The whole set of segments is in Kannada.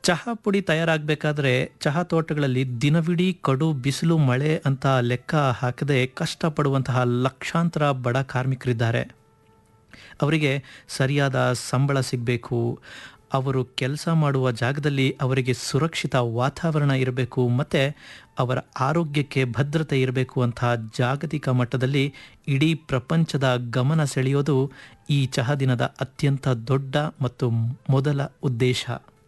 ಚಹಾ ಪುಡಿ ತಯಾರಾಗಬೇಕಾದ್ರೆ ಚಹಾ ತೋಟಗಳಲ್ಲಿ ದಿನವಿಡೀ ಕಡು ಬಿಸಿಲು ಮಳೆ ಅಂತ ಲೆಕ್ಕ ಹಾಕದೆ ಕಷ್ಟಪಡುವಂತಹ ಲಕ್ಷಾಂತರ ಬಡ ಕಾರ್ಮಿಕರಿದ್ದಾರೆ ಅವರಿಗೆ ಸರಿಯಾದ ಸಂಬಳ ಸಿಗಬೇಕು ಅವರು ಕೆಲಸ ಮಾಡುವ ಜಾಗದಲ್ಲಿ ಅವರಿಗೆ ಸುರಕ್ಷಿತ ವಾತಾವರಣ ಇರಬೇಕು ಮತ್ತು ಅವರ ಆರೋಗ್ಯಕ್ಕೆ ಭದ್ರತೆ ಇರಬೇಕು ಅಂತ ಜಾಗತಿಕ ಮಟ್ಟದಲ್ಲಿ ಇಡೀ ಪ್ರಪಂಚದ ಗಮನ ಸೆಳೆಯೋದು ಈ ಚಹಾ ದಿನದ ಅತ್ಯಂತ ದೊಡ್ಡ ಮತ್ತು ಮೊದಲ ಉದ್ದೇಶ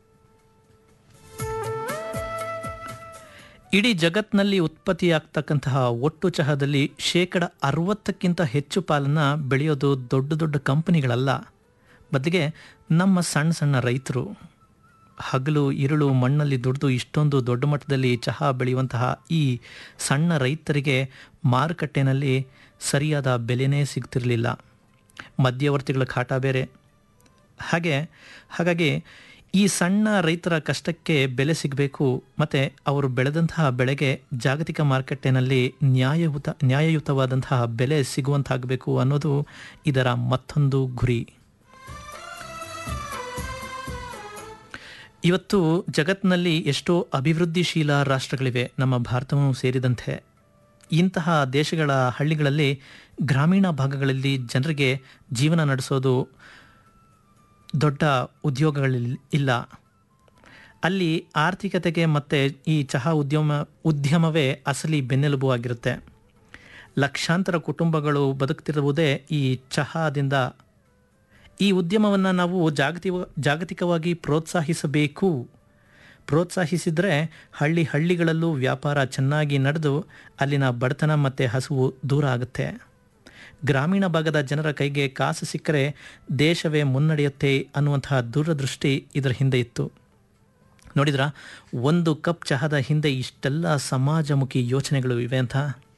ಇಡೀ ಜಗತ್ತಿನಲ್ಲಿ ಉತ್ಪತ್ತಿಯಾಗ್ತಕ್ಕಂತಹ ಒಟ್ಟು ಚಹಾದಲ್ಲಿ ಶೇಕಡ ಅರವತ್ತಕ್ಕಿಂತ ಹೆಚ್ಚು ಪಾಲನ್ನು ಬೆಳೆಯೋದು ದೊಡ್ಡ ದೊಡ್ಡ ಕಂಪನಿಗಳಲ್ಲ ಬದಲಿಗೆ ನಮ್ಮ ಸಣ್ಣ ಸಣ್ಣ ರೈತರು ಹಗಲು ಇರುಳು ಮಣ್ಣಲ್ಲಿ ದುಡಿದು ಇಷ್ಟೊಂದು ದೊಡ್ಡ ಮಟ್ಟದಲ್ಲಿ ಚಹಾ ಬೆಳೆಯುವಂತಹ ಈ ಸಣ್ಣ ರೈತರಿಗೆ ಮಾರುಕಟ್ಟೆನಲ್ಲಿ ಸರಿಯಾದ ಬೆಲೆನೇ ಸಿಗ್ತಿರಲಿಲ್ಲ ಮಧ್ಯವರ್ತಿಗಳ ಕಾಟ ಬೇರೆ ಹಾಗೆ ಹಾಗಾಗಿ ಈ ಸಣ್ಣ ರೈತರ ಕಷ್ಟಕ್ಕೆ ಬೆಲೆ ಸಿಗಬೇಕು ಮತ್ತು ಅವರು ಬೆಳೆದಂತಹ ಬೆಳೆಗೆ ಜಾಗತಿಕ ಮಾರುಕಟ್ಟೆನಲ್ಲಿ ನ್ಯಾಯಯುತ ನ್ಯಾಯಯುತವಾದಂತಹ ಬೆಲೆ ಸಿಗುವಂತಾಗಬೇಕು ಅನ್ನೋದು ಇದರ ಮತ್ತೊಂದು ಗುರಿ ಇವತ್ತು ಜಗತ್ತಿನಲ್ಲಿ ಎಷ್ಟೋ ಅಭಿವೃದ್ಧಿಶೀಲ ರಾಷ್ಟ್ರಗಳಿವೆ ನಮ್ಮ ಭಾರತವೂ ಸೇರಿದಂತೆ ಇಂತಹ ದೇಶಗಳ ಹಳ್ಳಿಗಳಲ್ಲಿ ಗ್ರಾಮೀಣ ಭಾಗಗಳಲ್ಲಿ ಜನರಿಗೆ ಜೀವನ ನಡೆಸೋದು ದೊಡ್ಡ ಉದ್ಯೋಗಗಳಿಲ್ಲ ಇಲ್ಲ ಅಲ್ಲಿ ಆರ್ಥಿಕತೆಗೆ ಮತ್ತು ಈ ಚಹಾ ಉದ್ಯಮ ಉದ್ಯಮವೇ ಅಸಲಿ ಬೆನ್ನೆಲುಬು ಆಗಿರುತ್ತೆ ಲಕ್ಷಾಂತರ ಕುಟುಂಬಗಳು ಬದುಕ್ತಿರುವುದೇ ಈ ಚಹಾದಿಂದ ಈ ಉದ್ಯಮವನ್ನು ನಾವು ಜಾಗತಿಕ ಜಾಗತಿಕವಾಗಿ ಪ್ರೋತ್ಸಾಹಿಸಬೇಕು ಪ್ರೋತ್ಸಾಹಿಸಿದರೆ ಹಳ್ಳಿ ಹಳ್ಳಿಗಳಲ್ಲೂ ವ್ಯಾಪಾರ ಚೆನ್ನಾಗಿ ನಡೆದು ಅಲ್ಲಿನ ಬಡತನ ಮತ್ತು ಹಸುವು ದೂರ ಆಗುತ್ತೆ ಗ್ರಾಮೀಣ ಭಾಗದ ಜನರ ಕೈಗೆ ಕಾಸು ಸಿಕ್ಕರೆ ದೇಶವೇ ಮುನ್ನಡೆಯುತ್ತೆ ಅನ್ನುವಂತಹ ದೂರದೃಷ್ಟಿ ಇದರ ಹಿಂದೆ ಇತ್ತು ನೋಡಿದ್ರ ಒಂದು ಕಪ್ ಚಹಾದ ಹಿಂದೆ ಇಷ್ಟೆಲ್ಲ ಸಮಾಜಮುಖಿ ಯೋಚನೆಗಳು ಇವೆ ಅಂತ